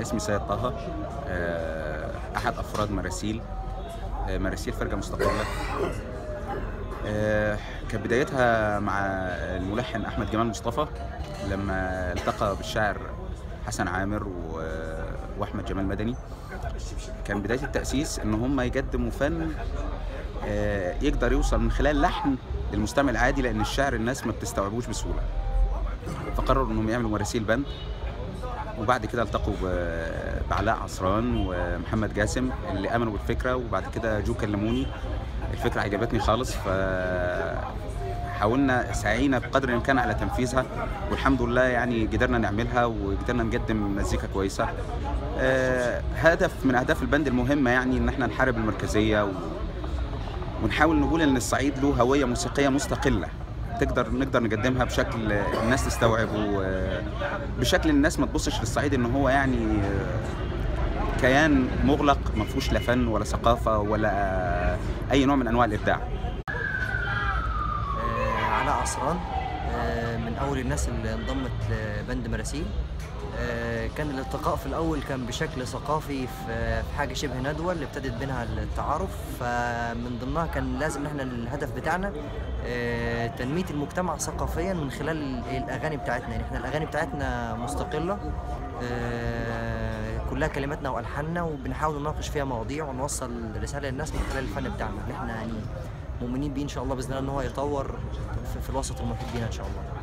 اسمي سيد طه آه، احد افراد مراسيل آه، مراسيل فرقه مستقله آه، كانت بدايتها مع الملحن احمد جمال مصطفى لما التقى بالشاعر حسن عامر و- واحمد جمال مدني كان بدايه التاسيس ان هم يقدموا فن آه، يقدر يوصل من خلال لحن للمستمع العادي لان الشعر الناس ما بتستوعبوش بسهوله فقرروا انهم يعملوا مراسيل بند وبعد كده التقوا ب- بعلاء عصران ومحمد جاسم اللي امنوا بالفكره وبعد كده جو كلموني الفكره عجبتني خالص ف حاولنا سعينا بقدر الامكان على تنفيذها والحمد لله يعني قدرنا نعملها وقدرنا نقدم مزيكا كويسه آه، هدف من اهداف البند المهمه يعني ان احنا نحارب المركزيه و... ونحاول نقول ان الصعيد له هويه موسيقيه مستقله تقدر نقدر نقدمها بشكل الناس تستوعبه آه، بشكل الناس ما تبصش للصعيد ان هو يعني آه، كيان مغلق ما فيهوش لا فن ولا ثقافه ولا آه، اي نوع من انواع الابداع آه، علاء عصران آه، من اول الناس اللي انضمت لبند مراسيل آه، كان الالتقاء في الاول كان بشكل ثقافي في في حاجه شبه ندوه اللي ابتدت بينها التعارف فمن ضمنها كان لازم ان احنا الهدف بتاعنا آه، تنميه المجتمع ثقافيا من خلال الاغاني بتاعتنا يعني احنا الاغاني بتاعتنا مستقله آه، كلها كلماتنا والحاننا وبنحاول نناقش فيها مواضيع ونوصل رساله للناس من خلال الفن بتاعنا اللي احنا يعني مؤمنين بيه ان شاء الله باذن الله ان هو يطور في, في الوسط المحيط بينا ان شاء الله